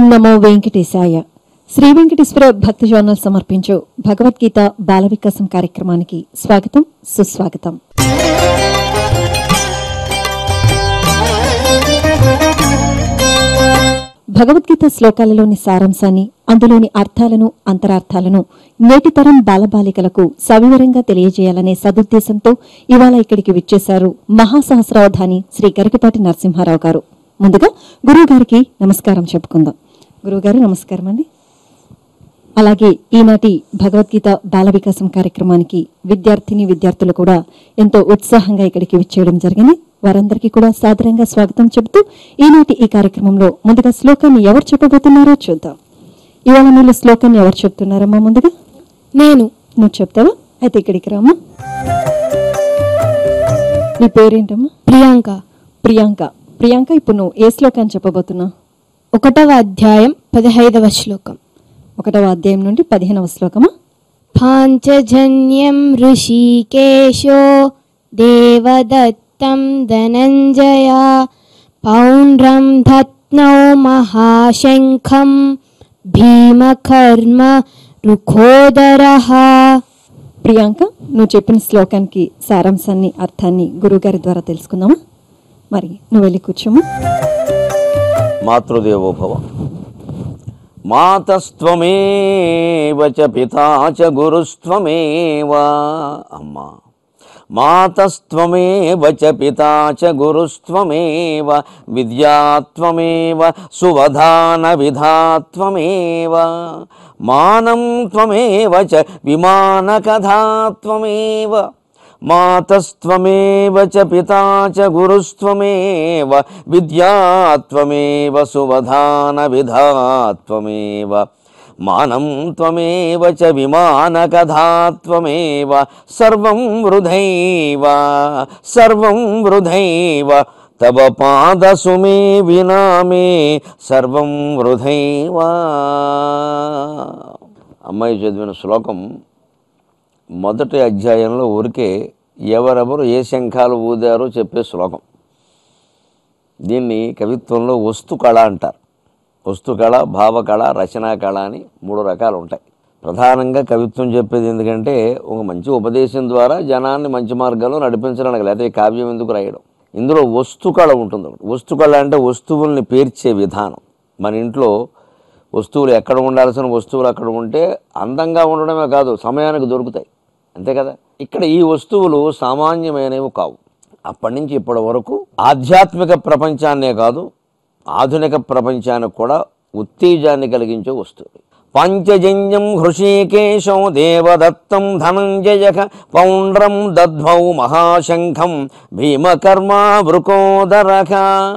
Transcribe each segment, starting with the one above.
ఓం నమో వెంకటేశాయ శ్రీ వెంకటేశ్వర భక్తి జర్నల్ సమర్పించు భగవద్గీత బాల వికాసం కార్యక్రమానికి స్వాగతం సుస్వాగతం భగవద్గీత శ్లోకాలలోని సారాంశాన్ని అందులోని అర్థాలను అంతరార్థాలను నేటి తరం బాలబాలికలకు సవివరంగా తెలియజేయాలనే సదుద్దేశంతో ఇవాళ ఇక్కడికి విచ్చేశారు మహాసహస్రావధాని శ్రీ గరికపాటి నరసింహారావు గారు ముందుగా గురువు గారికి నమస్కారం చెప్పుకుందాం గురువుగారు నమస్కారం అండి అలాగే ఈనాటి భగవద్గీత బాల వికాసం కార్యక్రమానికి విద్యార్థిని విద్యార్థులు కూడా ఎంతో ఉత్సాహంగా ఇక్కడికి విచ్చేయడం జరిగింది వారందరికీ కూడా సాదరంగా స్వాగతం చెబుతూ ఈనాటి ఈ కార్యక్రమంలో ముందుగా శ్లోకాన్ని ఎవరు చెప్పబోతున్నారో చూద్దాం ఇవాళ మీరు శ్లోకాన్ని ఎవరు చెప్తున్నారమ్మా ముందుగా నేను నువ్వు చెప్తావా అయితే ఇక్కడికి రామ్మా నీ పేరేంటమ్మా ప్రియాంక ప్రియాంక ప్రియాంక ఇప్పుడు నువ్వు ఏ శ్లోకాన్ని చెప్పబోతున్నావు ఒకటవ అధ్యాయం పదహైదవ శ్లోకం ఒకటవ అధ్యాయం నుండి పదిహేనవ శ్లోకమా పాంచజన్యం ఋషికేశో దేవదత్తం ధనంజయ పౌండ్రం దత్నౌ మహాశంఖం భీమకర్మ రుఖోదరః ప్రియాంక నువ్వు చెప్పిన శ్లోకానికి సారాంశాన్ని అర్థాన్ని గురువుగారి ద్వారా తెలుసుకుందామా మరి నువ్వు వెళ్ళి కూర్చోమా మాతృదేవోభవ మాతస్త్వమేవ చ పితా చ గురుస్త్వమేవ అమ్మా మాతస్త్వమేవ చ పితా చ గురుస్త్వమేవ విద్యాత్వమేవ సువధాన విధాత్వమేవ మానం త్వమేవ చ విమానకథాత్వమేవ మాతస్త్వమేవ చ పితా చ గురుస్త్వమేవ విద్యాత్వమేవ సువధాన విధాత్వమేవ మానం త్వమేవ చ విమానకథాత్వమేవ సర్వం వృధైవ సర్వం వృధైవ తవ పాదసుమే వినామే సర్వం వృధైవ అమ్మాయి చదివిన శ్లోకం మొదటి అధ్యాయంలో ఊరికే ఎవరెవరు ఏ శంఖాలు ఊదారో చెప్పే శ్లోకం దీన్ని కవిత్వంలో వస్తు కళ అంటారు వస్తు కళ భావకళ రచనా కళ అని మూడు రకాలు ఉంటాయి ప్రధానంగా కవిత్వం చెప్పేది ఎందుకంటే ఒక మంచి ఉపదేశం ద్వారా జనాన్ని మంచి మార్గంలో నడిపించడానికి లేకపోతే ఈ కావ్యం ఎందుకు రాయడం ఇందులో వస్తు కళ ఉంటుంది ఒకటి. వస్తు కళ అంటే వస్తువుల్ని పేర్చే విధానం మన ఇంట్లో వస్తువులు ఎక్కడ ఉండాల్సిన వస్తువులు అక్కడ ఉంటే అందంగా ఉండడమే కాదు సమయానికి దొరుకుతాయి అంతే కదా ఇక్కడ ఈ వస్తువులు సామాన్యమైనవి కావు అప్పటి నుంచి ఇప్పటి వరకు ఆధ్యాత్మిక ప్రపంచాన్నే కాదు ఆధునిక ప్రపంచానికి కూడా ఉత్తేజాన్ని కలిగించే వస్తువులు పంచజన్యం హృషీకేశం దేవదత్తం ధనంజయక పౌండ్రం దద్భౌ మహాశంఖం భీమకర్మ వృకోదరక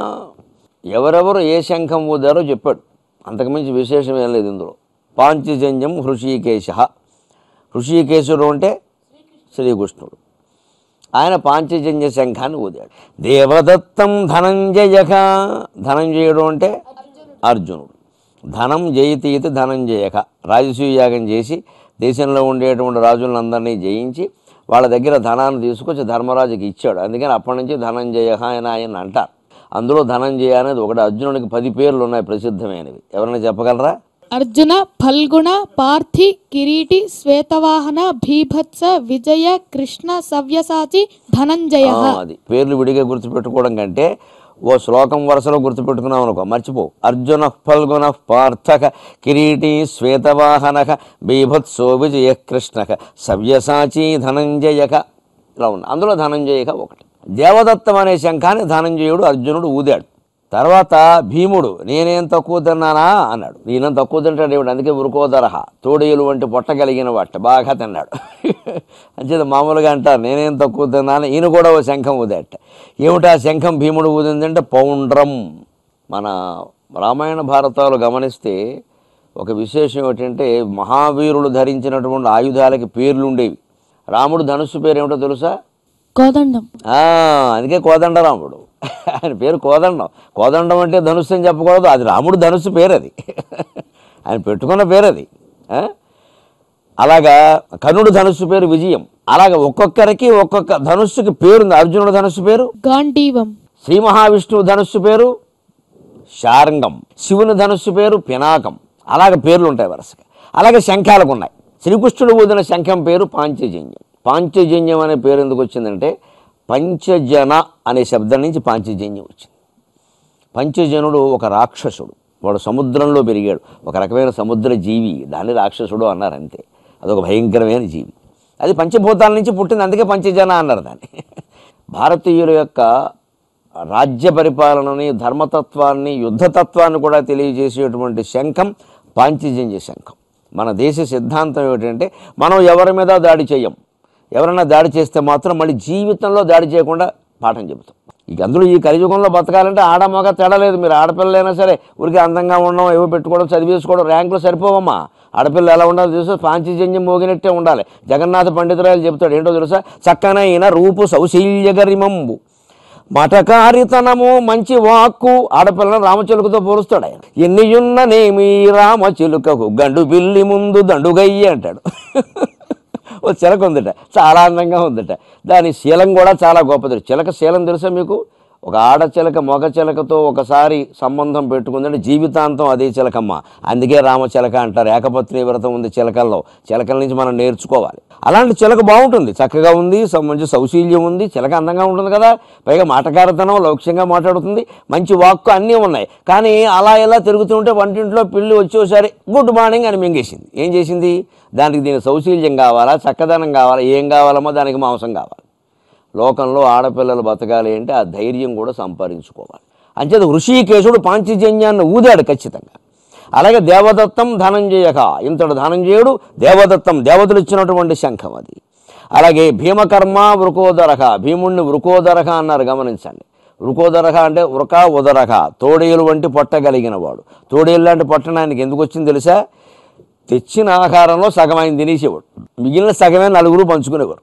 ఎవరెవరు ఏ శంఖం ఊదారో చెప్పాడు అంతకుమించి విశేషం ఏం లేదు ఇందులో పాంచజన్యం హృషీకేశ హృషీకేశుడు అంటే శ్రీకృష్ణుడు ఆయన పాంచజన్య శంఖాన్ని ఊదాడు దేవదత్తం ధనంజయక ధనంజయుడు అంటే అర్జునుడు ధనం జయతీతి ధనంజయక రాజసూయ యాగం చేసి దేశంలో ఉండేటువంటి రాజులందరినీ జయించి వాళ్ళ దగ్గర ధనాన్ని తీసుకొచ్చి ధర్మరాజుకి ఇచ్చాడు అందుకని అప్పటి నుంచి ధనంజయ అని ఆయన అంటారు అందులో ధనంజయ అనేది ఒకటి అర్జునుడికి పది పేర్లు ఉన్నాయి ప్రసిద్ధమైనవి ఎవరైనా చెప్పగలరా అర్జున ఫల్గుణ పార్థి కిరీటి శ్వేతవాహన భీభత్స విజయ కృష్ణ సవ్యసాచి ధనంజయ ఆ, అది పేర్లు విడిగా గుర్తుపెట్టుకోవడం కంటే ఓ శ్లోకం వరుసలో గుర్తుపెట్టుకున్నాం అనుకో మర్చిపో అర్జున ఫల్గుణ పార్థక కిరీటి శ్వేతవాహనక బీభత్సో విజయ కృష్ణక సవ్యసాచి ధనంజయక ఇలా ఉంది అందులో ధనంజయక ఒకటి దేవదత్తం అనే శంఖాన్ని ధనంజయుడు అర్జునుడు ఊదాడు తర్వాత భీముడు నేనేం తక్కువ తిన్నానా అన్నాడు నేనేం తక్కువ తింటాడు ఏమిటి అందుకే ఉరుకోదరహ తోడేలు వంటి పొట్ట కలిగిన వాట బాగా తిన్నాడు అంచేది మామూలుగా అంటారు నేనేం తక్కువ తిన్నాను ఈయన కూడా ఓ శంఖం ఊదేట ఏమిటి ఆ శంఖం భీముడు ఊదిందంటే పౌండ్రం మన రామాయణ భారతాలు గమనిస్తే ఒక విశేషం ఏమిటంటే మహావీరులు ధరించినటువంటి ఆయుధాలకి పేర్లు ఉండేవి రాముడు ధనుస్సు పేరు ఏమిటో తెలుసా కోదండం ఆ, అందుకే కోదండరాముడు ఆయన పేరు కోదండం కోదండం అంటే ధనుస్సు అని చెప్పకూడదు అది రాముడు ధనుస్సు పేరు అది ఆయన పెట్టుకున్న పేరు అది ఆ? అలాగా కర్ణుడు ధనుస్సు పేరు విజయం అలాగ ఒక్కొక్కరికి ఒక్కొక్క ధనుస్సుకి పేరుంది అర్జునుడు ధనుస్సు పేరు గాంధీవం శ్రీ మహావిష్ణువు ధనుస్సు పేరు శారంగం శివుని ధనుస్సు పేరు పినాకం అలాగే పేర్లు ఉంటాయి వరుసగా అలాగే శంఖాలకు ఉన్నాయి శ్రీకృష్ణుడు ఊదిన శంఖం పేరు పాంచజన్యం పాంచజన్యం అనే పేరు ఎందుకు వచ్చిందంటే పంచజన అనే శబ్దం నుంచి పాంచజన్యం వచ్చింది పంచజనుడు ఒక రాక్షసుడు వాడు సముద్రంలో పెరిగాడు ఒక రకమైన సముద్ర జీవి దాన్ని రాక్షసుడు అన్నారు అంతే అదొక భయంకరమైన జీవి అది పంచభూతాల నుంచి పుట్టింది అందుకే పంచజన అన్నారు దాన్ని భారతీయుల యొక్క రాజ్య పరిపాలనని ధర్మతత్వాన్ని యుద్ధతత్వాన్ని కూడా తెలియజేసేటువంటి శంఖం పాంచజన్య శంఖం మన దేశ సిద్ధాంతం ఏమిటంటే మనం ఎవరి మీద దాడి చేయం ఎవరైనా దాడి చేస్తే మాత్రం మళ్ళీ జీవితంలో దాడి చేయకుండా పాఠం చెబుతాం ఇక అందులో ఈ కలియుగంలో బతకాలంటే ఆడ మగ తేడలేదు మీరు ఆడపిల్లలైనా సరే ఊరికి అందంగా ఉండడం ఏవో పెట్టుకోవడం చదివేసుకోవడం ర్యాంకులు సరిపోవమ్మా ఆడపిల్ల ఎలా ఉండాలో తెలుసు పాంచజన్యం మోగినట్టే ఉండాలి జగన్నాథ పండితురాయలు చెబుతాడు ఏంటో తెలుసా చక్కనైన రూపు సౌశీల్యగరిమంబు మటకారితనము మంచి వాక్కు ఆడపిల్లను రామచిలుకతో పోలుస్తాడు ఆయన ఎన్నియున్ననేమి రామచిలుకకు గండు పిల్లి ముందు దండుగయ్యి అంటాడు ఓ చిలక ఉందట చాలా అందంగా ఉందట దాని శీలం కూడా చాలా గొప్పది చిలక శీలం తెలుసా మీకు ఒక ఆడ చిలక మగ చిలకతో ఒకసారి సంబంధం పెట్టుకుందంటే జీవితాంతం అదే చిలకమ్మ అందుకే రామ చిలక అంటారు ఏకపత్ని వ్రతం ఉంది చిలకల్లో చిలకల నుంచి మనం నేర్చుకోవాలి అలాంటి చిలక బాగుంటుంది చక్కగా ఉంది స- మంచి సౌశీల్యం ఉంది చిలక అందంగా ఉంటుంది కదా పైగా మాటకారతనం లౌక్యంగా మాట్లాడుతుంది మంచి వాక్కు అన్నీ ఉన్నాయి కానీ అలా ఇలా తిరుగుతుంటే వంటింట్లో పిల్లి వచ్చి ఒకసారి గుడ్ మార్నింగ్ అని మింగేసింది ఏం చేసింది దానికి దీనికి సౌశీల్యం కావాలా చక్కదనం కావాలా ఏం కావాలమో దానికి మాంసం కావాలి లోకంలో ఆడపిల్లలు బతకాలి అంటే ఆ ధైర్యం కూడా సంపాదించుకోవాలి అంచేత ఋషికేశుడు పాంచజన్యాన్ని ఊదాడు ఖచ్చితంగా అలాగే దేవదత్తం ధనంజయక ఇంతటి ధనంజయుడు దేవదత్తం దేవతలు ఇచ్చినటువంటి శంఖం అది అలాగే భీమకర్మ వృకోదరక భీముణ్ణి వృకోదరక అన్నారు గమనించండి వృకోదరక అంటే వృక ఉదరక తోడేలు వంటి పొట్ట కలిగిన వాడు తోడేలు లాంటి పొట్టనానికి ఎందుకు వచ్చింది తెలుసా తెచ్చిన ఆహారంలో సగం ఆయన తినేసేవాడు మిగిలిన సగమే నలుగురు పంచుకునేవారు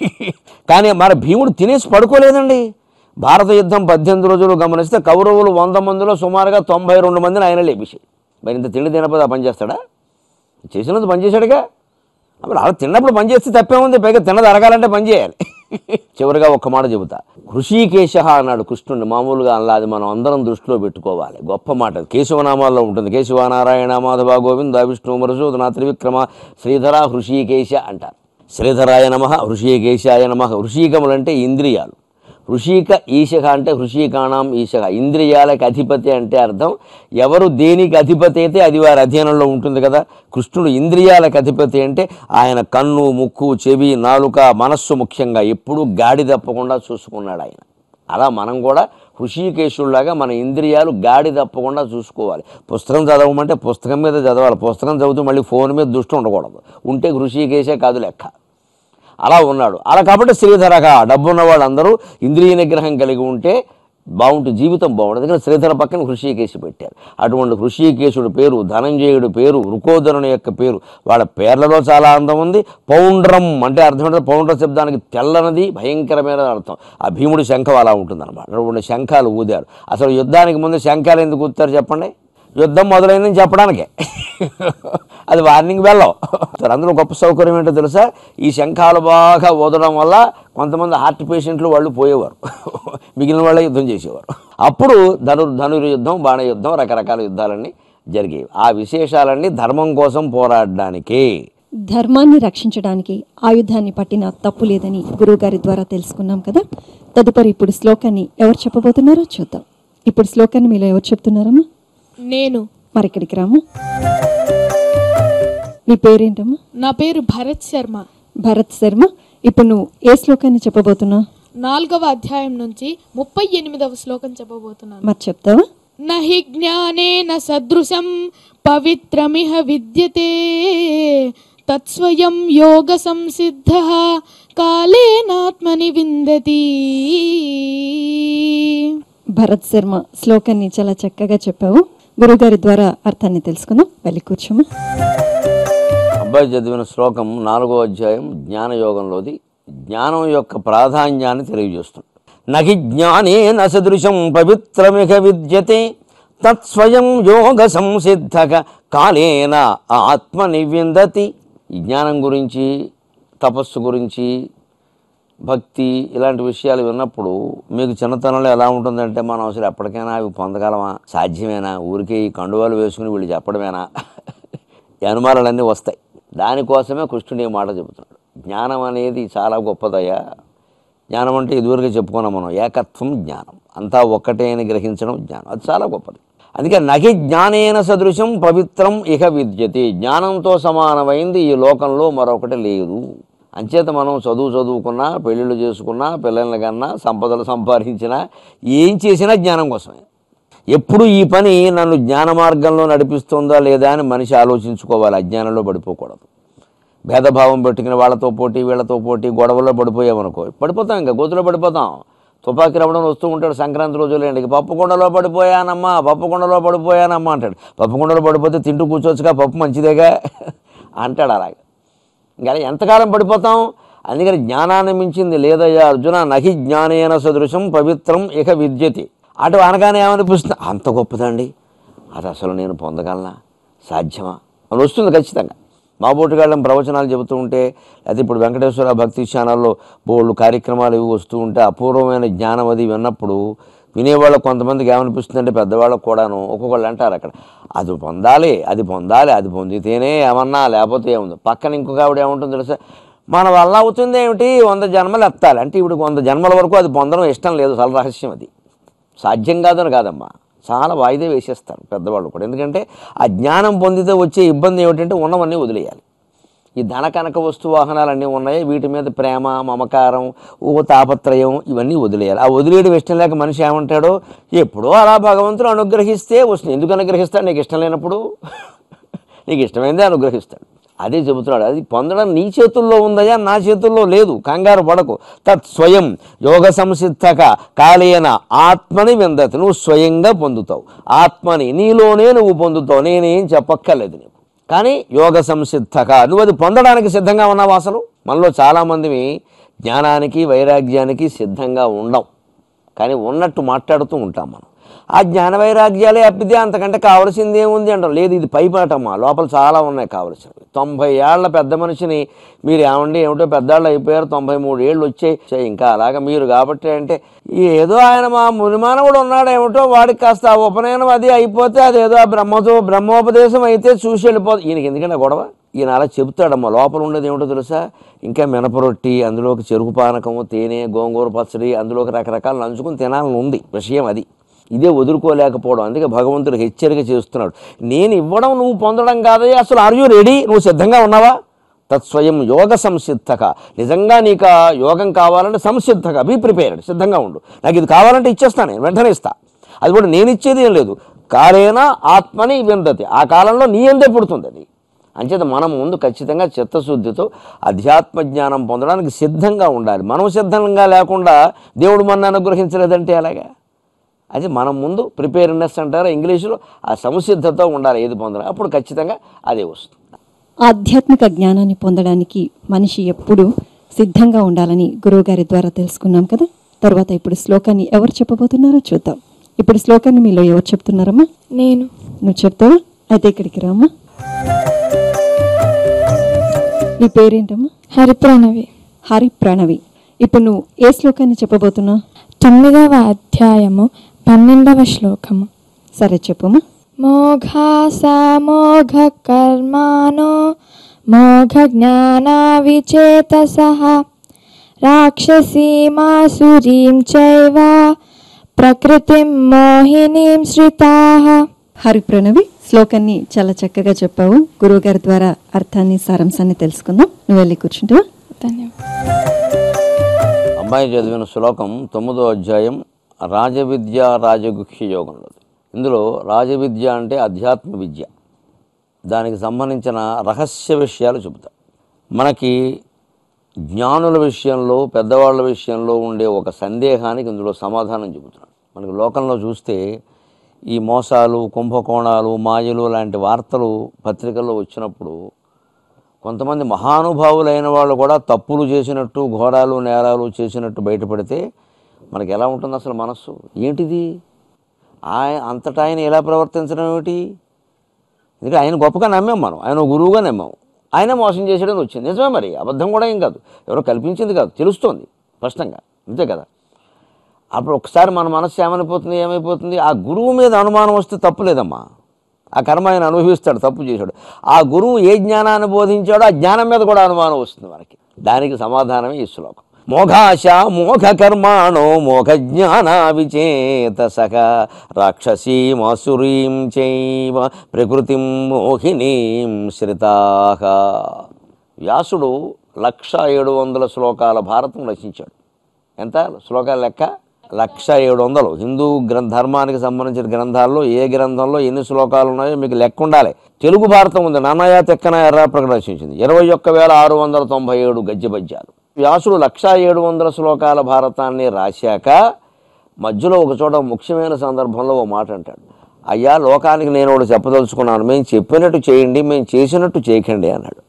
కానీ మన భీముడు తినేసి పడుకోలేదండి భారత యుద్ధం పద్దెనిమిది రోజులు గమనిస్తే కౌరవులు వంద మందిలో సుమారుగా తొంభై రెండు మందిని ఆయన లేపేసాడు మరి ఇంత తిండి తినకపోతే ఆ పని చేస్తాడా చేసినంత పని చేశాడుగా అప్పుడు అలా తిన్నప్పుడు పని చేస్తే తప్పే ఉంది పైగా తిన్నది అరగాలంటే పని చేయాలి చివరిగా ఒక్క మాట చెబుతా హృషికేశ అన్నాడు కృష్ణుడిని మామూలుగా అలా అది మనం అందరం దృష్టిలో పెట్టుకోవాలి గొప్ప మాట అది. కేశవనామాల్లో ఉంటుంది కేశవ నారాయణ మాధవ గోవింద విష్ణు మరుసూదన త్రివిక్రమ శ్రీధర హృషికేశ అంటారు శ్రీధరాయ నమ హృషికేశాయ నమ హృషికములంటే ఇంద్రియాలు హృషిక ఈశక అంటే హృషికాణం ఈశక ఇంద్రియాలకు అధిపతి అంటే అర్థం ఎవరు దేనికి అధిపతి అయితే అది వారి అధీనంలో ఉంటుంది కదా కృష్ణుడు ఇంద్రియాలకు అధిపతి అంటే ఆయన కన్ను ముక్కు చెవి నాలుక మనస్సు ముఖ్యంగా ఎప్పుడూ గాడి తప్పకుండా చూసుకున్నాడు ఆయన అలా మనం కూడా హృషికేశుల్లాగా మన ఇంద్రియాలు గాడి తప్పకుండా చూసుకోవాలి పుస్తకం చదవమంటే పుస్తకం మీద చదవాలి పుస్తకం చదువుతూ మళ్ళీ ఫోన్ మీద దృష్టి ఉండకూడదు ఉంటే హృషికేశే కాదు లెక్క అలా ఉన్నాడు అలా కాబట్టి శ్రీధరగా డబ్బున్న వాళ్ళందరూ ఇంద్రియ నిగ్రహం కలిగి ఉంటే బాగుంటుంది జీవితం బాగుంటుంది అందుకని శ్రీధర పక్కన హృషికేశి పెట్టారు అటువంటి హృషికేశుడు పేరు ధనంజయుడి పేరు రుకోదరుని యొక్క పేరు వాళ్ళ పేర్లలో చాలా అందం ఉంది పౌండ్రం అంటే అర్థం ఏంటంటే పౌండ్ర శబ్దానికి తెల్లనది భయంకరమైన అర్థం ఆ భీముడి శంఖం అలా ఉంటుంది రెండు శంఖాలు ఊదారు అసలు యుద్ధానికి ముందు శంఖాలు ఎందుకు ఊతారు చెప్పండి యుద్ధం మొదలైందని చెప్పడానికే అది వార్నింగ్ బెల్లం సరే అందులో గొప్ప సౌకర్యం ఏంటో తెలుసా ఈ శంఖాలు బాగా ఊదడం వల్ల కొంతమంది హార్ట్ పేషెంట్లు వాళ్ళు పోయేవారు మిగిలిన వాళ్ళే యుద్ధం చేసేవారు అప్పుడు ధను ధనుర్ యుద్ధం బాణ యుద్ధం రకరకాల యుద్ధాలన్నీ జరిగేవి ఆ విశేషాలన్నీ ధర్మం కోసం పోరాడడానికే ధర్మాన్ని రక్షించడానికి ఆయుధాన్ని పట్టిన తప్పు లేదని గురువుగారి ద్వారా తెలుసుకున్నాం కదా తదుపరి ఇప్పుడు శ్లోకాన్ని ఎవరు చెప్పబోతున్నారో చూద్దాం ఇప్పుడు శ్లోకాన్ని మీలో ఎవరు చెప్తున్నారమ్మా నేను మరి ఇక్కడికి రాము మీ పేరేంటమ్మా నా పేరు భరత్ శర్మ భరత్ శర్మ ఇప్పుడు నువ్వు ఏ శ్లోకాన్ని చెప్పబోతున్నావు నాలుగవ అధ్యాయం నుంచి ముప్పై ఎనిమిదవ శ్లోకం చెప్పబోతున్నాను మరి చెప్తావా నహి జ్ఞానేన సదృశం పవిత్రమిహ విద్యతే తత్స్వయం యోగ సంసిద్ధ కాలేనాత్మని విందతి భరత్ శర్మ శ్లోకాన్ని చాలా చక్కగా చెప్పావు గురువుగారి ద్వారా అర్థాన్ని తెలుసుకుందాం వెళ్ళి కూర్చోమా అబ్బాయి చదివిన శ్లోకం నాలుగో అధ్యాయం జ్ఞానయోగంలోది జ్ఞానం యొక్క ప్రాధాన్యాన్ని తెలియజేస్తుంది నహి జ్ఞానేన సదృశం పవిత్రమిక విద్యతే తత్స్వయం యోగ సంసిద్ధక కాలేన ఆత్మ నివ్యందతి ఈ జ్ఞానం గురించి తపస్సు గురించి భక్తి ఇలాంటి విషయాలు విన్నప్పుడు మీకు చిన్నతనంలో ఎలా ఉంటుందంటే మనం అసలు ఎప్పటికైనా అవి పొందగలమా సాధ్యమేనా ఊరికే ఈ కండువాలు వేసుకుని వీళ్ళు చెప్పడమేనా ఈ అనుమానాలన్నీ వస్తాయి దానికోసమే కృష్ణుడు ఈ మాట చెబుతున్నాడు జ్ఞానం అనేది చాలా గొప్పదయ్యా జ్ఞానం అంటే ఇదివరకు చెప్పుకున్నాం మనం ఏకత్వం జ్ఞానం అంతా ఒక్కటే అని గ్రహించడం జ్ఞానం అది చాలా గొప్పది అందుకే నగి జ్ఞానేన సదృశం పవిత్రం ఇహ విద్యతే జ్ఞానంతో సమానమైంది ఈ లోకంలో మరొకటి లేదు అంచేత మనం చదువు చదువుకున్నా పెళ్ళిళ్ళు చేసుకున్నా పిల్లల్ని కన్నా సంపదలు సంపాదించినా ఏం చేసినా జ్ఞానం కోసమే ఎప్పుడు ఈ పని నన్ను జ్ఞాన మార్గంలో నడిపిస్తుందా లేదా అని మనిషి ఆలోచించుకోవాలి అజ్ఞానంలో పడిపోకూడదు భేదభావం పెట్టుకుని వాళ్ళతో పోటీ వీళ్ళతో పోటీ గొడవల్లో పడిపోయామనుకో పడిపోతాం ఇంకా గోతులో పడిపోతాం తుపాకీ రవ్వడం వస్తూ ఉంటాడు సంక్రాంతి రోజులు ఏంటి పప్పుకుండలో పడిపోయానమ్మా పప్పుకుండలో పడిపోయానమ్మా అంటాడు పప్పుకుండలో పడిపోతే తింటూ కూర్చోవచ్చుగా పప్పు మంచిదేగా అంటాడు అలాగే ఇంకా ఎంతకాలం పడిపోతాం అందుకని జ్ఞానాన్ని మించింది లేదయ్యా అర్జున నహి జ్ఞానేన సదృశం పవిత్రం ఇక విద్యతి అటు అనగానే ఏమనిపిస్తుంది అంత గొప్పదండి అది అసలు నేను పొందగలనా సాధ్యమా అని వస్తుంది ఖచ్చితంగా మా బోటుగాళ్ళం ప్రవచనాలు చెబుతూ ఉంటే అది ఇప్పుడు వెంకటేశ్వర భక్తి ఛానల్లో బోళ్ళు కార్యక్రమాలు ఇవి వస్తూ ఉంటే అపూర్వమైన జ్ఞానం అది విన్నప్పుడు వినేవాళ్ళకు కొంతమందికి ఏమనిపిస్తుందంటే పెద్దవాళ్ళకు కూడాను ఒక్కొక్కళ్ళు అంటారు అక్కడ అది పొందాలి అది పొందాలి అది పొందితేనే ఏమన్నా లేకపోతే ఏముంది పక్కన ఇంకొక ఆవిడ ఏముంటుందో తెలుసా మన వల్ల అవుతుంది ఏమిటి వంద జన్మలు ఎత్తాలి అంటే ఇప్పుడు వంద జన్మల వరకు అది పొందడం ఇష్టం లేదు చాలా రహస్యం అది సాధ్యం కాదని కాదమ్మా చాలా వాయిదా వేసేస్తారు పెద్దవాళ్ళు కూడా ఎందుకంటే ఆ జ్ఞానం పొందితే వచ్చే ఇబ్బంది ఏమిటంటే ఉన్నవన్నీ వదిలేయాలి ఈ ధన కనక వస్తు వాహనాలు అన్నీ ఉన్నాయి వీటి మీద ప్రేమ మమకారం ఓ తాపత్రయం ఇవన్నీ వదిలేయాలి ఆ వదిలేయడం ఇష్టం లేక మనిషి ఏమంటాడో ఎప్పుడో అలా భగవంతుడు అనుగ్రహిస్తే వస్తుంది ఎందుకు అనుగ్రహిస్తాడు నీకు ఇష్టం లేనప్పుడు నీకు ఇష్టమైందే అనుగ్రహిస్తాడు అదే చెబుతున్నాడు అది పొందడం నీ చేతుల్లో ఉందయ్యా నా చేతుల్లో లేదు కంగారు పడకు తత్ స్వయం యోగ సంసిద్ధక కాలేన ఆత్మని విందతి నువ్వు స్వయంగా పొందుతావు ఆత్మని నీలోనే నువ్వు పొందుతావు నేనేం చెప్పక్కర్లేదు నీకు కానీ యోగ సంసిద్ధక నువ్వు అది పొందడానికి సిద్ధంగా ఉన్నావు అసలు మనలో చాలామంది జ్ఞానానికి వైరాగ్యానికి సిద్ధంగా ఉండం కానీ ఉన్నట్టు మాట్లాడుతూ ఉంటాం మనం ఆ జ్ఞాన వైరాగ్యాలే అప్పితే అంతకంటే కావలసింది ఏముంది అంటాం లేదు ఇది పైపాటమ్మా లోపల చాలా ఉన్నాయి కావలసినవి తొంభై ఏళ్ల పెద్ద మనిషిని మీరు ఏమండి ఏమిటో పెద్దాళ్ళు అయిపోయారు తొంభై మూడు ఏళ్ళు వచ్చాయి ఛే, ఇంకా అలాగా మీరు కాబట్టి అంటే ఏదో ఆయన మా మునిమానవుడు ఉన్నాడు ఏమిటో వాడికి కాస్త ఆ ఉపనయనం అది అయిపోతే అదేదో ఆ బ్రహ్మతో బ్రహ్మోపదేశం అయితే చూసి వెళ్ళిపోతుంది ఈయనకి ఎందుకంటే గొడవ ఈయన అలా చెప్తాడమ్మా లోపల ఉండేది ఏమిటో తెలుసా ఇంకా మినపరొట్టి అందులోకి చెరుకు పానకము తేనె గోంగూర పచ్చడి అందులోకి రకరకాలు నంచుకుని తినాలని ఉంది విషయం అది ఇదే వదులుకోలేకపోవడం అందుకే భగవంతుడు హెచ్చరిక చేస్తున్నాడు నేను ఇవ్వడం నువ్వు పొందడం కాదయ్యా అసలు ఆర్ యూ రెడీ నువ్వు సిద్ధంగా ఉన్నావా తత్స్వయం యోగ సంసిద్ధక నిజంగా నీకు ఆ యోగం కావాలంటే సంసిద్ధక బీ ప్రిపేర్డ్ సిద్ధంగా ఉండు నాకు ఇది కావాలంటే ఇచ్చేస్తాను నేను వెంటనే ఇస్తా అది కూడా నేను ఇచ్చేది ఏం లేదు కాలేనా ఆత్మని విందతి ఆ కాలంలో నీ ఎందే పుడుతుంది అది అంచేత మనం ముందు ఖచ్చితంగా చిత్తశుద్ధితో అధ్యాత్మ జ్ఞానం పొందడానికి సిద్ధంగా ఉండాలి మనం సిద్ధంగా లేకుండా దేవుడు మన అనుగ్రహించలేదంటే అలాగా అది మనం ముందు ప్రిపేర్నెస్ అంటారా ఇంగ్లీషులో ఆ సంసిద్ధతో ఉండాలి ఏది పొందాలి అప్పుడు ఖచ్చితంగా అదే వస్తుంది ఆధ్యాత్మిక జ్ఞానాన్ని పొందడానికి మనిషి ఎప్పుడూ సిద్ధంగా ఉండాలని గురువుగారి ద్వారా తెలుసుకున్నాం కదా తర్వాత ఇప్పుడు శ్లోకాన్ని ఎవరు చెప్పబోతున్నారో చూద్దాం ఇప్పుడు శ్లోకాన్ని మీలో ఎవరు చెప్తున్నారమ్మా నేను నువ్వు చెప్తావా అయితే ఇక్కడికి రామ్మా నీ పేరేంటమ్మా హరిప్రణవి హరి ప్రణవి ఇప్పుడు నువ్వు ఏ శ్లోకాన్ని చెప్పబోతున్నావు తొమ్మిదవ అధ్యాయము పన్నెండవ శ్లోకము సరే చెప్పమ్మా మోఘాసామోఘ కర్మాణో మోఘ జ్ఞాన విచేతస రాక్షసీమాసురీం చైవ ప్రకృతిం మోహినీం శ్రితాః హరి ప్రణవి శ్లోకాన్ని చాలా చక్కగా చెప్పావు గురువుగారి ద్వారా అర్థాన్ని సారాంశాన్ని తెలుసుకుందాం నువ్వు వెళ్ళి కూర్చుంటావా ధన్యవాదాలు అమ్మాయి చదివిన శ్లోకం తొమ్మిదో అధ్యాయం రాజవిద్య రాజగుహ్య యోగంలో ఇందులో రాజవిద్య అంటే అధ్యాత్మ విద్య దానికి సంబంధించిన రహస్య విషయాలు చెబుతా మనకి జ్ఞానుల విషయంలో పెద్దవాళ్ళ విషయంలో ఉండే ఒక సందేహానికి ఇందులో సమాధానం చెబుతున్నాడు మనకి లోకంలో చూస్తే ఈ మోసాలు కుంభకోణాలు మాయలు లాంటి వార్తలు పత్రికల్లో వచ్చినప్పుడు కొంతమంది మహానుభావులైన వాళ్ళు కూడా తప్పులు చేసినట్టు ఘోరాలు నేరాలు చేసినట్టు బయటపడితే మనకి ఎలా ఉంటుంది అసలు మనస్సు ఏంటిది ఆయన అంతటా ఆయన ఎలా ప్రవర్తించడం ఏమిటి ఎందుకంటే ఆయన గొప్పగా నమ్మాం మనం ఆయన ఒక గురువుగా నమ్మాం ఆయన మోసం చేసాడని వచ్చింది నిజమే మరి అబద్ధం కూడా ఏం కాదు ఎవరో కల్పించింది కాదు తెలుస్తోంది స్పష్టంగా అంతే కదా అప్పుడు ఒకసారి మన మనస్సు ఏమైపోతుంది ఏమైపోతుంది ఆ గురువు మీద అనుమానం వస్తే తప్పు లేదమ్మా ఆ కర్మ ఆయన అనుభవిస్తాడు తప్పు చేశాడు ఆ గురువు ఏ జ్ఞానాన్ని బోధించాడో ఆ జ్ఞానం మీద కూడా అనుమానం వస్తుంది మనకి దానికి సమాధానమే ఈ శ్లోకం మోఘాశ మోఘ కర్మాణో మోఘ జ్ఞాన విచేత సఖ రాక్షసీం అసురీం చైవ ప్రకృతిం మోహినీం శ్రితాహ వ్యాసుడు లక్ష ఏడు వందల శ్లోకాల భారతం రచించాడు ఎంత శ్లోకాల లెక్క లక్ష ఏడు వందలు హిందూ గ్రంథ ధర్మానికి సంబంధించిన గ్రంథాల్లో ఏ గ్రంథంలో ఎన్ని శ్లోకాలు ఉన్నాయో మీకు లెక్క ఉండాలి తెలుగు భారతం ఉంది నాన్నయ్య తెక్కన ఎర్ర ప్రకటించింది ఇరవై ఒక్క వేల ఆరు వందల తొంభై ఏడు గద్య పద్యాలు వ్యాసుడు లక్ష ఏడు వందల శ్లోకాల భారతాన్ని రాశాక మధ్యలో ఒక చోట ముఖ్యమైన సందర్భంలో ఓ మాట అంటాడు అయ్యా లోకానికి నేను ఒకటి చెప్పదలుచుకున్నాను మేము చెప్పినట్టు చేయండి మేము చేసినట్టు చేయకండి అన్నాడు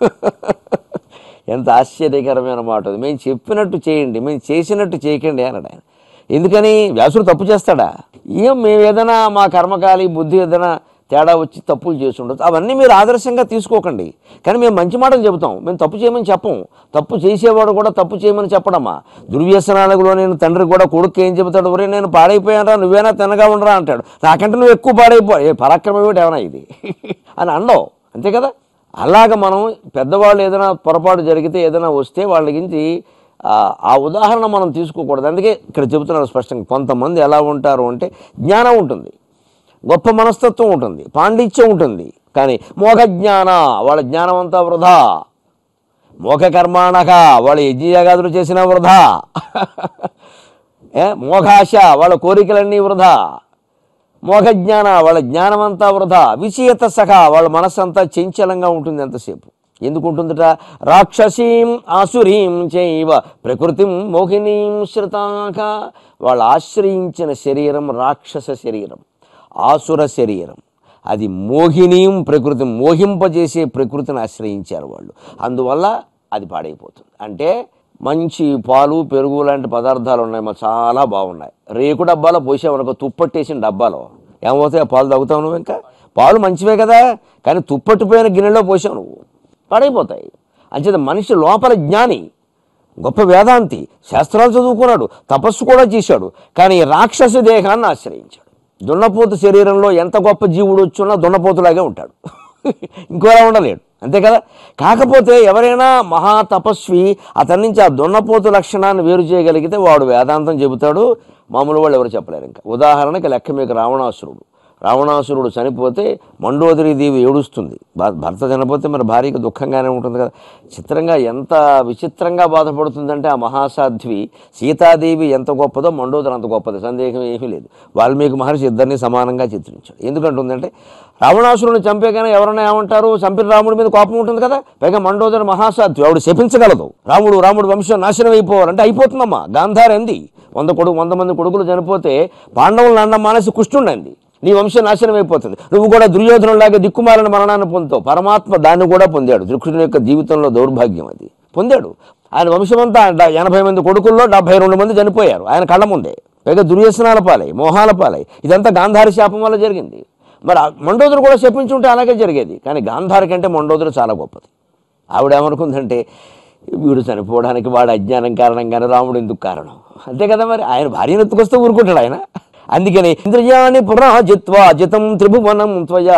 ఎంత ఆశ్చర్యకరమైన మాట అది మేము చెప్పినట్టు చేయండి మేము చేసినట్టు చేయకండి అన్నాడు ఆయన ఎందుకని వ్యాసుడు తప్పు చేస్తాడా ఏం మేము ఏదైనా మా కర్మకాలి బుద్ధి ఏదైనా తేడా వచ్చి తప్పులు చేసి ఉండొచ్చు అవన్నీ మీరు ఆదర్శంగా తీసుకోకండి కానీ మేము మంచి మాటలు చెబుతాం మేము తప్పు చేయమని చెప్పం తప్పు చేసేవాడు కూడా తప్పు చేయమని చెప్పడమ్మా దుర్వ్యసనాలలో నేను తండ్రి కూడా కొడుకు ఏం చెబుతాడు ఒరే నేను పాడైపోయానరా నువ్వేనా తినగా ఉండరా అంటాడు నాకంటే నువ్వు ఎక్కువ పాడైపో ఏ పరాక్రమం ఏమిటి ఏమైనా ఇది అని అండవు అంతే కదా అలాగ మనం పెద్దవాళ్ళు ఏదైనా పొరపాటు జరిగితే ఏదైనా వస్తే వాళ్ళ గురించి ఆ, ఆ ఉదాహరణ మనం తీసుకోకూడదు అందుకే ఇక్కడ చెబుతున్నారు స్పష్టంగా కొంతమంది ఎలా ఉంటారు అంటే జ్ఞానం ఉంటుంది గొప్ప మనస్తత్వం ఉంటుంది పాండిత్యం ఉంటుంది కానీ మోఘ జ్ఞాన వాళ్ళ జ్ఞానం అంతా వృధా మోఘ కర్మాణక వాళ్ళ యజ్ఞయాగాదులు చేసిన వృధా ఏ మోఘాశ వాళ్ళ కోరికలన్నీ వృధా మోఘ జ్ఞాన వాళ్ళ జ్ఞానం అంతా వృధా విషయత సఖ వాళ్ళ మనస్సంతా చంచలంగా ఉంటుంది ఎంతసేపు ఎందుకు ఉంటుందట రాక్షసీం ఆసురీం చైవ ప్రకృతిం మోహినీం శ్రుతాక వాళ్ళు ఆశ్రయించిన శరీరం రాక్షస శరీరం ఆసుర శరీరం అది మోహినీం ప్రకృతి మోహింపజేసే ప్రకృతిని ఆశ్రయించారు వాళ్ళు అందువల్ల అది పాడైపోతుంది అంటే మంచి పాలు పెరుగు లాంటి పదార్థాలు ఉన్నాయి మా చాలా బాగున్నాయి రేకు డబ్బాలో పోసామనుకో తుప్పట్టేసిన డబ్బాలో ఏమవుతాయి ఆ పాలు తాగుతావు నువ్వు ఇంకా పాలు మంచివే కదా కానీ తుప్పట్టిపోయిన గిన్నెలో పోసావు నువ్వు పాడైపోతాయి అంచేత మనిషి లోపల జ్ఞాని గొప్ప వేదాంతి శాస్త్రాలు చదువుకున్నాడు తపస్సు కూడా చేశాడు కానీ రాక్షస దేహాన్ని ఆశ్రయించాడు దున్నపోతు శరీరంలో ఎంత గొప్ప జీవుడు వచ్చున్నా దున్నపోతులాగే ఉంటాడు ఇంకోలా ఉండలేడు అంతే కదా కాకపోతే ఎవరైనా మహా తపస్వి అతని నుంచి ఆ దున్నపోతు లక్షణాన్ని వేరు చేయగలిగితే వాడు వేదాంతం చెబుతాడు మామూలు వాళ్ళు ఎవరు చెప్పలేరు ఇంకా ఉదాహరణకి లెక్క మీకు రావణాసురుడు రావణాసురుడు చనిపోతే మండోదరి దేవి ఏడుస్తుంది భ- భర్త చనిపోతే మరి భార్యకి దుఃఖంగానే ఉంటుంది కదా చిత్రంగా ఎంత విచిత్రంగా బాధపడుతుందంటే ఆ మహాసాధ్వి సీతాదేవి ఎంత గొప్పదో మండోదరి అంత గొప్పది సందేహం ఏమీ లేదు వాల్మీకి మహర్షి ఇద్దరిని సమానంగా చిత్రించాడు ఎందుకంటుందంటే రావణాసురుని చంపేగానే ఎవరైనా ఏమంటారు చంపిన రాముడి మీద కోపం ఉంటుంది కదా పైగా మండోదరి మహాసాధ్వి ఆవిడ శపించగలదు రాముడు రాముడు వంశం నాశనం అయిపోవాలంటే అయిపోతుందమ్మా గాంధారి అంది వంద కొడుకు వంద మంది కొడుకులు చనిపోతే పాండవులను అండం మానేసి కుష్టుండండి నీ వంశం నాశనం అయిపోతుంది నువ్వు కూడా దుర్యోధనులాగా దిక్కుమాలిన మరణాన్ని పొందుతావు పరమాత్మ దాన్ని కూడా పొందాడు దుర్కృష్ణుని యొక్క జీవితంలో దౌర్భాగ్యం అది పొందాడు ఆయన వంశమంతా డ- ఎనభై మంది కొడుకుల్లో డెబ్బై రెండు మంది చనిపోయారు ఆయన కళ్ళ ముందే పైగా దుర్వ్యసనాల పాలై మోహాల పాలై ఇదంతా గాంధారి శాపం వల్ల జరిగింది మరి ఆ మండోదరు కూడా శపించుంటే అలాగే జరిగేది కానీ గాంధారి కంటే మండోదరు చాలా గొప్పది ఆవిడ ఏమనుకుందంటే వీడు చనిపోవడానికి వాడు అజ్ఞానం కారణంగానే రాముడు ఎందుకు కారణం అంతే కదా మరి ఆయన భార్యను ఎత్తుకొస్తే ఊరుకుంటాడు ఆయన అందుకని ఇంద్రియాన్ని పురాజిత్వా జితం త్రిభువనం త్వయా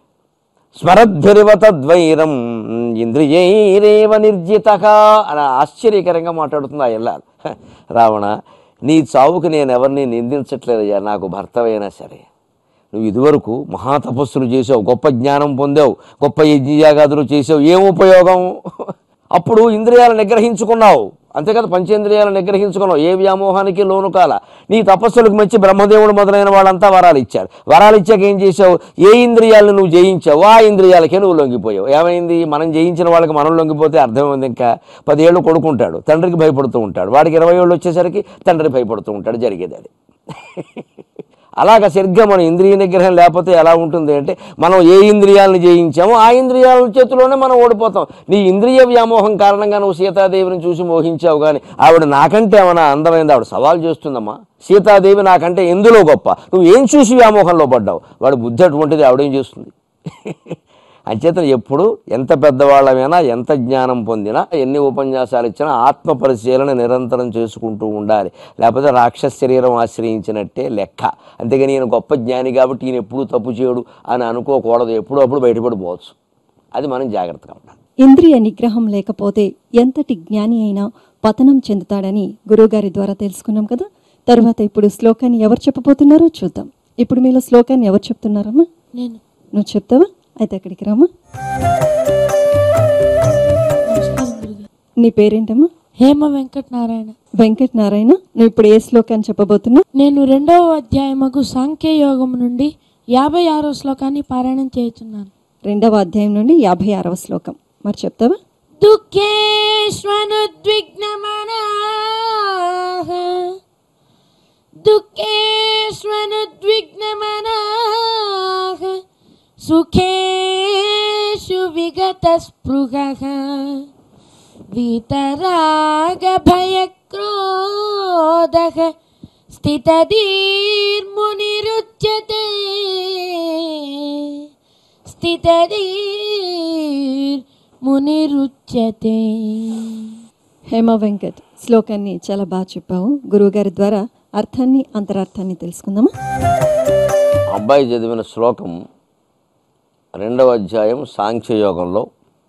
స్మరద్భిరివ తద్వైరం ఇంద్రియైరేవ నిర్జిత అని ఆశ్చర్యకరంగా మాట్లాడుతుంది ఆ ఎల్లాలు రావణ నీ చావుకు నేను ఎవరిని నిందించట్లేదయ్యా నాకు భర్తవైనా సరే నువ్వు ఇదివరకు మహాతపస్సులు చేసావు గొప్ప జ్ఞానం పొందావు గొప్ప యజ్ఞయాగాదులు చేసావు ఏం ఉపయోగం అప్పుడు ఇంద్రియాలను నిగ్రహించుకున్నావు అంతే కదా పంచేంద్రియాలను నిగ్రహించుకున్నావు ఏ వ్యామోహానికి లోను కాల నీ తపస్సులకు మెచ్చి బ్రహ్మదేవుడు మొదలైన వాళ్ళంతా వరాలు ఇచ్చారు వరాలు ఇచ్చాక ఏం చేసావు ఏ ఇంద్రియాలను నువ్వు జయించావు ఆ ఇంద్రియాలకే నువ్వు లొంగిపోయావు ఏమైంది మనం జయించిన వాళ్ళకి మనం లొంగిపోతే అర్థమైంది ఇంకా పదేళ్ళు కొడుకుంటాడు తండ్రికి భయపడుతూ ఉంటాడు వాడికి ఇరవై ఏళ్ళు వచ్చేసరికి తండ్రి భయపడుతూ ఉంటాడు జరిగేది అది అలాగ సరిగ్గా మన ఇంద్రియ నిగ్రహం లేకపోతే ఎలా ఉంటుంది అంటే మనం ఏ ఇంద్రియాలను జయించామో ఆ ఇంద్రియాల చేతిలోనే మనం ఓడిపోతాం నీ ఇంద్రియ వ్యామోహం కారణంగా నువ్వు సీతాదేవిని చూసి మోహించావు కానీ ఆవిడ నాకంటే ఏమైనా అందమైంది ఆవిడ సవాల్ చేస్తుందమ్మా సీతాదేవి నాకంటే ఎందులో గొప్ప నువ్వు ఏం చూసి వ్యామోహంలో పడ్డావు వాడు బుద్ధి అటువంటిది ఆవిడేం చేస్తుంది అంచేత ఎప్పుడు ఎంత పెద్దవాళ్ళమైనా ఎంత జ్ఞానం పొందినా ఎన్ని ఉపన్యాసాలు ఇచ్చినా ఆత్మ పరిశీలన నిరంతరం చేసుకుంటూ ఉండాలి లేకపోతే రాక్షస శరీరం ఆశ్రయించినట్టే లెక్క అంతేగాని ఈయన గొప్ప జ్ఞాని కాబట్టి ఈయన ఎప్పుడూ తప్పు చేయడు అని అనుకోకూడదు ఎప్పుడూ అప్పుడు బయటపడిపోవచ్చు అది మనం జాగ్రత్తగా ఉండాలి ఇంద్రియ నిగ్రహం లేకపోతే ఎంతటి జ్ఞాని అయినా పతనం చెందుతాడని గురువుగారి ద్వారా తెలుసుకున్నాం కదా తర్వాత ఇప్పుడు శ్లోకాన్ని ఎవరు చెప్పబోతున్నారో చూద్దాం ఇప్పుడు మీలో శ్లోకాన్ని ఎవరు చెప్తున్నారమ్మా నేను నువ్వు చెప్తావా అయితే అక్కడికి రామా నమస్కారం గురుగారు నీ పేరేంటమ్మా హేమ వెంకట నారాయణ వెంకట్ నారాయణ నువ్వు ఇప్పుడు ఏ శ్లోకాన్ని చెప్పబోతున్నావు నేను రెండవ అధ్యాయముకు సాంఖ్య యోగం నుండి యాభై ఆరో శ్లోకాన్ని పారాయణం చేయుచున్నాను రెండవ అధ్యాయం నుండి యాభై ఆరవ శ్లోకం మరి చెప్తావా దుఃఖేష్వనుద్విగ్నమనా దుఃఖేష్వనుద్విగ్నమనా సుఖేషు విగత స్పృహ వీతరాగభయక్రోధ స్థితధీర్మునిరుచ్యతే స్థితధీర్మునిరుచ్యతే హేమ వెంకట్ శ్లోకాన్ని చాలా బాగా చెప్పావు గురువుగారి ద్వారా అర్థాన్ని అంతరార్థాన్ని తెలుసుకుందామా అబ్బాయి చదివిన శ్లోకం రెండవ అధ్యాయం సాంఖ్యయోగంలో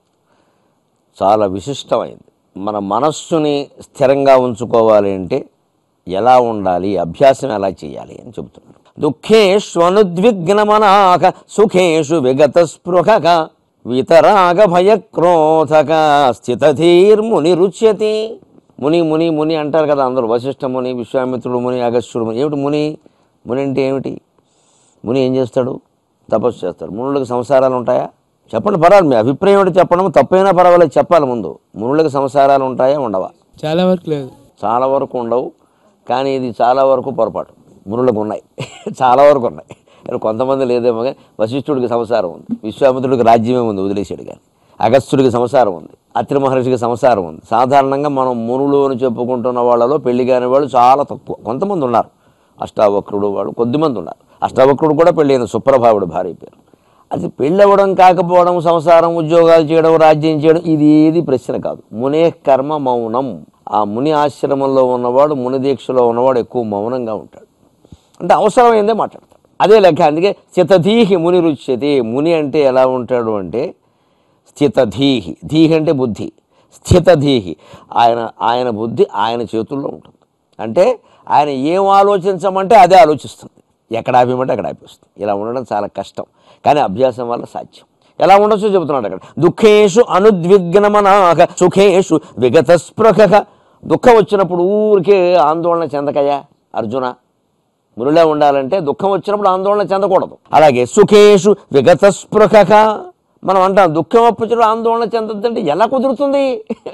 చాలా విశిష్టమైంది మన మనస్సుని స్థిరంగా ఉంచుకోవాలి అంటే ఎలా ఉండాలి అభ్యాసం ఎలా చేయాలి అని చెబుతున్నారు దుఃఖేష్వనుద్విగ్నమనాక సుఖేషు విగత స్పృహక వితరాగ భయక్రోధక స్థితధీర్ముని రుచ్యతి ముని ముని ముని అంటారు కదా అందరూ వశిష్ఠ ముని విశ్వామిత్రుడు ముని అగస్త్యుడు ముని ఏమిటి ముని ముని అంటే ఏమిటి ముని ఏం చేస్తాడు తపస్సు చేస్తాడు మునులకు సంసారాలు ఉంటాయా చెప్పండి పర్వాలేదు మీ అభిప్రాయం ఏంటి చెప్పడం తప్పైనా పర్వాలేదు చెప్పాలి ముందు మునులకు సంసారాలు ఉంటాయా ఉండవా చాలా వరకు లేదు చాలా వరకు ఉండవు కానీ ఇది చాలా వరకు పొరపాటు మునులకు ఉన్నాయి చాలా వరకు ఉన్నాయి కానీ కొంతమంది లేదేమో కానీ వశిష్ఠుడికి సంసారం ఉంది విశ్వామిత్రుడికి రాజ్యమే ఉంది వదిలేసాడు కానీ అగస్త్యుడికి సంసారం ఉంది అత్రి మహర్షికి సంసారం ఉంది సాధారణంగా మనం మునులు అని చెప్పుకుంటున్న వాళ్ళలో పెళ్లి కాని వాళ్ళు చాలా తక్కువ కొంతమంది ఉన్నారు అష్టావక్రుడు వాళ్ళు కొద్దిమంది ఉన్నారు అష్టావక్రుడు కూడా పెళ్ళైన సుప్రభావుడు భార్య పేరు అది పెళ్ళవడం కాకపోవడం సంసారం ఉద్యోగాలు చేయడం రాజ్యం చేయడం ఇది ఏది ప్రశ్న కాదు మునే కర్మ మౌనం ఆ ముని ఆశ్రమంలో ఉన్నవాడు ముని దీక్షలో ఉన్నవాడు ఎక్కువ మౌనంగా ఉంటాడు అంటే అవసరమైందే మాట్లాడతాడు అదే లెక్క అందుకే స్థితధీహి ముని రుచ్యతే ముని అంటే ఎలా ఉంటాడు అంటే స్థితధీహి ధీహి అంటే బుద్ధి స్థితధీహి ఆయన ఆయన బుద్ధి ఆయన చేతుల్లో ఉంటుంది అంటే ఆయన ఏం ఆలోచించమంటే అదే ఆలోచిస్తుంది ఎక్కడ ఆపేయమంటే అక్కడ ఆపేస్తుంది ఇలా ఉండడం చాలా కష్టం కానీ అభ్యాసం వల్ల సాధ్యం ఎలా ఉండొచ్చో చెబుతున్నాడు అక్కడ దుఃఖేషు అనుద్విగ్నమనాక సుఖేషు విగత స్పృహ దుఃఖం వచ్చినప్పుడు ఊరికే ఆందోళన చెందకయ్యా అర్జున మునిలా ఉండాలంటే దుఃఖం వచ్చినప్పుడు ఆందోళన చెందకూడదు అలాగే సుఖేషు విగత స్పృహ మనం అంటాం దుఃఖం వచ్చినప్పుడు ఆందోళన చెందొద్దంటే ఎలా కుదురుతుంది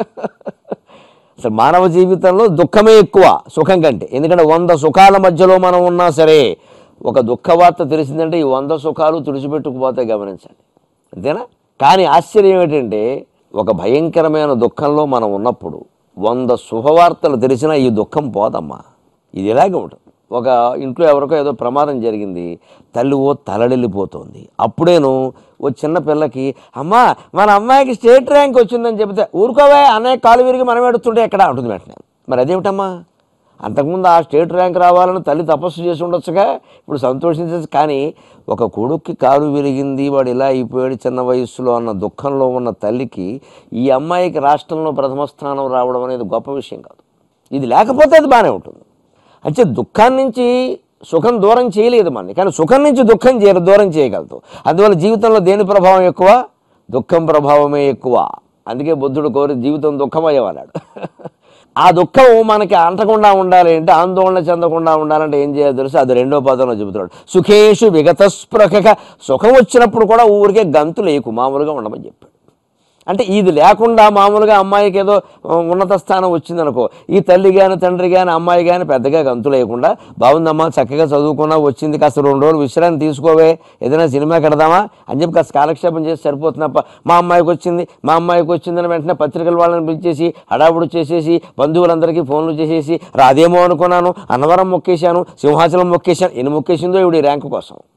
అసలు మానవ జీవితంలో దుఃఖమే ఎక్కువ సుఖం కంటే ఎందుకంటే వంద సుఖాల మధ్యలో మనం ఉన్నా సరే ఒక దుఃఖ వార్త తెలిసిందంటే ఈ వంద సుఖాలు తుడిచిపెట్టుకుపోతే గమనించండి అంతేనా కానీ ఆశ్చర్యం ఏంటంటే ఒక భయంకరమైన దుఃఖంలో మనం ఉన్నప్పుడు వంద శుభవార్తలు తెలిసినా ఈ దుఃఖం పోదమ్మా ఇది ఇలాగే ఉంటుంది ఒక ఇంట్లో ఎవరికో ఏదో ప్రమాదం జరిగింది తల్లి ఓ తలడిల్లిపోతుంది అప్పుడేను ఓ చిన్న పిల్లకి అమ్మా మన అమ్మాయికి స్టేట్ ర్యాంక్ వచ్చిందని చెబితే ఊరుకోవే అన్నయ్య కాలు విరిగి మనం ఎడుతుంటే ఎక్కడ ఉంటుంది వెంటనే మరి అదేమిటమ్మా అంతకుముందు ఆ స్టేట్ ర్యాంక్ రావాలని తల్లి తపస్సు చేసి ఉండొచ్చుగా ఇప్పుడు సంతోషించచ్చు కానీ ఒక కొడుక్కి కాలు విరిగింది వాడు ఇలా అయిపోయాడు చిన్న వయస్సులో అన్న దుఃఖంలో ఉన్న తల్లికి ఈ అమ్మాయికి రాష్ట్రంలో ప్రథమ స్థానం రావడం అనేది గొప్ప విషయం కాదు ఇది లేకపోతే అది బాగానే ఉంటుంది అంటే దుఃఖాన్ని నుంచి సుఖం దూరం చేయలేదు మనని కానీ సుఖం నుంచి దుఃఖం చేయ దూరం చేయగలదు అందువల్ల జీవితంలో దేని ప్రభావం ఎక్కువ దుఃఖం ప్రభావమే ఎక్కువ అందుకే బుద్ధుడు కోరి జీవితం దుఃఖమయ్యమన్నాడు ఆ దుఃఖం మనకి అంటకుండా ఉండాలి అంటే ఆందోళన చెందకుండా ఉండాలంటే ఏం చేయాలో తెలుసు అది రెండో పదంలో చెబుతున్నాడు సుఖేషు విగత స్పృహక సుఖం వచ్చినప్పుడు కూడా ఊరికే గంతు లేకు మామూలుగా ఉండమని చెప్పాడు అంటే ఇది లేకుండా మామూలుగా అమ్మాయికి ఏదో ఆ, ఉన్నత స్థానం వచ్చిందనుకో ఈ తల్లి కానీ తండ్రి కానీ అమ్మాయి కానీ పెద్దగా గంతు లేకుండా బాగుందమ్మా చక్కగా చదువుకున్నా వచ్చింది కాస్త రెండు రోజులు విశ్రాంతి తీసుకోవే ఏదైనా సినిమా కడదామా అని చెప్పి కాస్త కాలక్షేపం చేసి సరిపోతున్నప్ప మా అమ్మాయికి వచ్చింది మా అమ్మాయికి వచ్చిందని వెంటనే పత్రికల వాళ్ళని పిలిచేసి హడావుడు చేసేసి బంధువులందరికీ ఫోన్లు చేసేసి రాదేమో అనుకున్నాను అన్నవరం మొక్కేశాను సింహాచలం మొక్కేశాను ఎన్ని మొక్కేసిందో ఇవిడ ఈ ర్యాంకు కోసం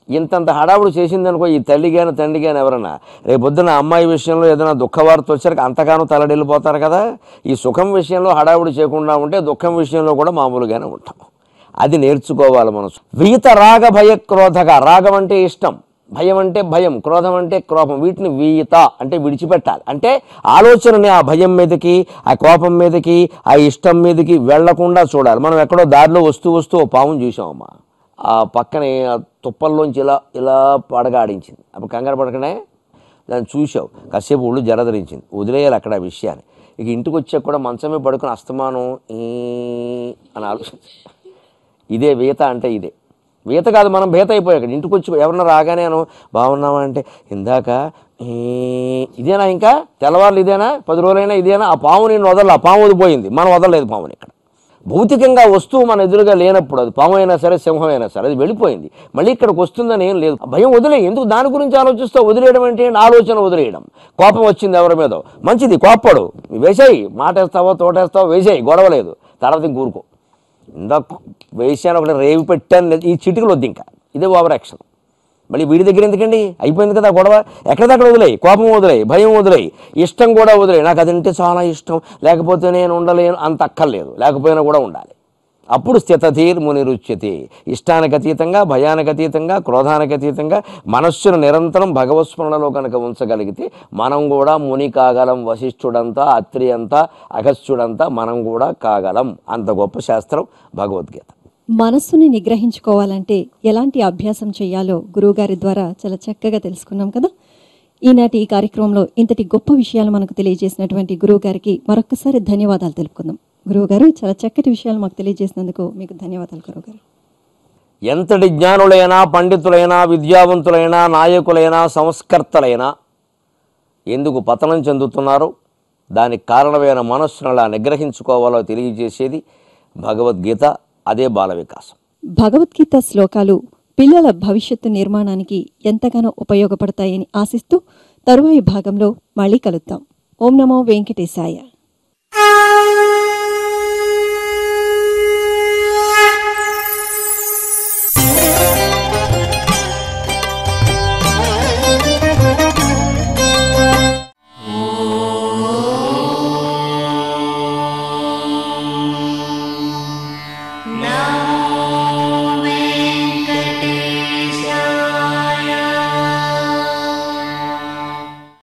ఇంతంత హడావుడు చేసిందనుకో ఈ తల్లి కానీ తండ్రి కానీ ఎవరన్నా రేపు పొద్దున అమ్మాయి విషయంలో ఏదైనా దుఃఖవార్త వచ్చాక అంతగానో తలడిల్లిపోతారు కదా ఈ సుఖం విషయంలో హడావుడి చేయకుండా ఉంటే దుఃఖం విషయంలో కూడా మామూలుగానే ఉంటాం అది నేర్చుకోవాలి మనం వీత రాగ భయ క్రోధక రాగం అంటే ఇష్టం భయం అంటే భయం క్రోధం అంటే క్రోధం వీటిని వీత అంటే విడిచిపెట్టాలి అంటే ఆలోచనని ఆ భయం మీదకి ఆ కోపం మీదకి ఆ ఇష్టం మీదకి వెళ్లకుండా చూడాలి మనం ఎక్కడో దారిలో వస్తూ వస్తూ ఓ పాముని చూసామమ్మా ఆ పక్కనే ఆ తుప్పల్లోంచి ఇలా ఇలా పడగాడించింది అప్పుడు కంగారు పడకనే దాన్ని చూసావు కాసేపు ఒళ్ళు జలధరించింది వదిలేయాలి అక్కడ ఆ విషయాన్ని ఇక ఇంటికి వచ్చాక కూడా మంచమే పడుకుని అస్తమానం ఈ అని ఆలోచన ఇదే వీత అంటే ఇదే వీత కాదు మనం భీత అయిపోయాక ఇంటికి వచ్చి ఎవరన్నా రాగానే అను బాగున్నావా అంటే ఇందాక ఈ ఇదేనా ఇంకా తెల్లవారులు ఇదేనా పది రోజులైనా ఇదేనా ఆ పాము నేను వదల ఆ పాము వదిలిపోయింది మనం వదలలేదు పాముని ఇక్కడ భౌతికంగా వస్తువు మన ఎదురుగా లేనప్పుడు అది పాము అయినా సరే సింహం అయినా సరే అది వెళ్ళిపోయింది మళ్ళీ ఇక్కడికి వస్తుందని ఏం లేదు ఆ భయం వదిలే ఎందుకు దాని గురించి ఆలోచిస్తూ వదిలేయడం అంటే ఏంటి? ఆలోచన వదిలేయడం కోపం వచ్చింది ఎవరి మీద మంచిది కోప్పడు వేసేయి మాట వేస్తావో తోటేస్తావో వేసేయి గొడవ లేదు తర్వాత ఇంక ఊరుకో ఇందాక వేసాను ఒకటి రేవి పెట్టాను ఈ చిటికలు వద్దు ఇంకా ఇదే ఓవర్ యాక్షన్ మళ్ళీ వీడి దగ్గర ఎందుకండి అయిపోయింది కదా గొడవ ఎక్కడిదక్కడ వదిలేయి కోపం వదిలేయి భయం వదిలేయి ఇష్టం కూడా వదిలేయి నాకు అదంటే చాలా ఇష్టం లేకపోతే నేను ఉండలేను అంత అక్కర్లేదు లేకపోయినా కూడా ఉండాలి అప్పుడు స్థితధీర్ మునిరుచ్యతి ఇష్టానికి అతీతంగా భయానికి అతీతంగా క్రోధానికి అతీతంగా మనస్సును నిరంతరం భగవత్స్మరణలో కనుక ఉంచగలిగితే మనం కూడా ముని కాగలం వశిష్ఠుడంతా అత్రి అంతా అగస్త్యుడంతా మనం కూడా కాగలం అంత గొప్ప శాస్త్రం భగవద్గీత మనస్సుని నిగ్రహించుకోవాలంటే ఎలాంటి అభ్యాసం చేయాలో గురువుగారి ద్వారా చాలా చక్కగా తెలుసుకున్నాం కదా ఈనాటి ఈ కార్యక్రమంలో ఇంతటి గొప్ప విషయాలు మనకు తెలియజేసినటువంటి గురువు గారికి మరొకసారి ధన్యవాదాలు తెలుపుకుందాం గురువు గారు చాలా చక్కటి విషయాలు మాకు తెలియజేసినందుకు మీకు ధన్యవాదాలు గురువు గారు ఎంతటి జ్ఞానులైనా పండితులైనా విద్యావంతులైనా నాయకులైనా సంస్కర్తలైనా ఎందుకు పతనం చెందుతున్నారు దానికి కారణమైన మనస్సును అలా నిగ్రహించుకోవాలో తెలియజేసేది భగవద్గీత అదే బాల వికాసం భగవద్గీత శ్లోకాలు పిల్లల భవిష్యత్తు నిర్మాణానికి ఎంతగానో ఉపయోగపడతాయని ఆశిస్తూ తరువాయి భాగంలో మళ్ళీ కలుద్దాం ఓం నమో వెంకటేశాయ